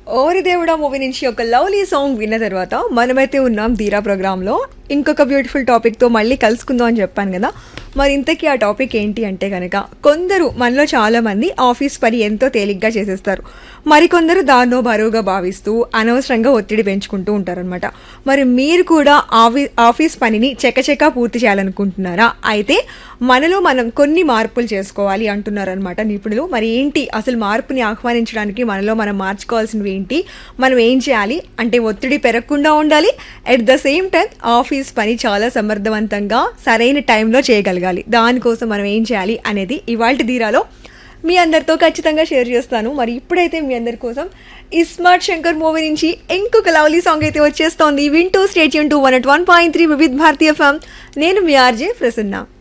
ఓరి దేవుడా మూవీ నుంచి ఒక లవ్లీ సాంగ్ విన్న తర్వాత మనమైతే ఉన్నాం ధీరా ప్రోగ్రాంలో ఇంకొక బ్యూటిఫుల్ టాపిక్తో మళ్ళీ కలుసుకుందాం అని చెప్పాను కదా మరి ఇంతకీ ఆ టాపిక్ ఏంటి అంటే కనుక కొందరు మనలో చాలా మంది ఆఫీస్ పని ఎంతో తేలిగ్గా చేసేస్తారు మరికొందరు దాన్నో బరువుగా భావిస్తూ అనవసరంగా ఒత్తిడి పెంచుకుంటూ ఉంటారనమాట మరి మీరు కూడా ఆఫీ ఆఫీస్ పనిని చకచకా పూర్తి చేయాలనుకుంటున్నారా అయితే మనలో మనం కొన్ని మార్పులు చేసుకోవాలి అంటున్నారనమాట నిపుణులు మరి ఏంటి అసలు మార్పుని ఆహ్వానించడానికి మనలో మనం మార్చుకోవాల్సినవి ఏంటి మనం ఏం చేయాలి అంటే ఒత్తిడి పెరగకుండా ఉండాలి at the same time office పని చాలా సమర్థవంతంగా సరైన టైంలో చేయగలగాలి దానికోసం మనం ఏం చేయాలి అనేది ఇవాళ ధీరాలో మీ అందరితో ఖచ్చితంగా షేర్ చేస్తాను మరి ఇప్పుడైతే మీ అందరి కోసం ఈ స్మార్ట్ శంకర్ మూవీ నుంచి ఇంకొక లవ్లీ సాంగ్ అయితే వచ్చేస్తోంది వింటూ స్టేట్ యూన్ to one eight one point three Vividh Bharati FM నేను మీ ఆర్జే ప్రసన్న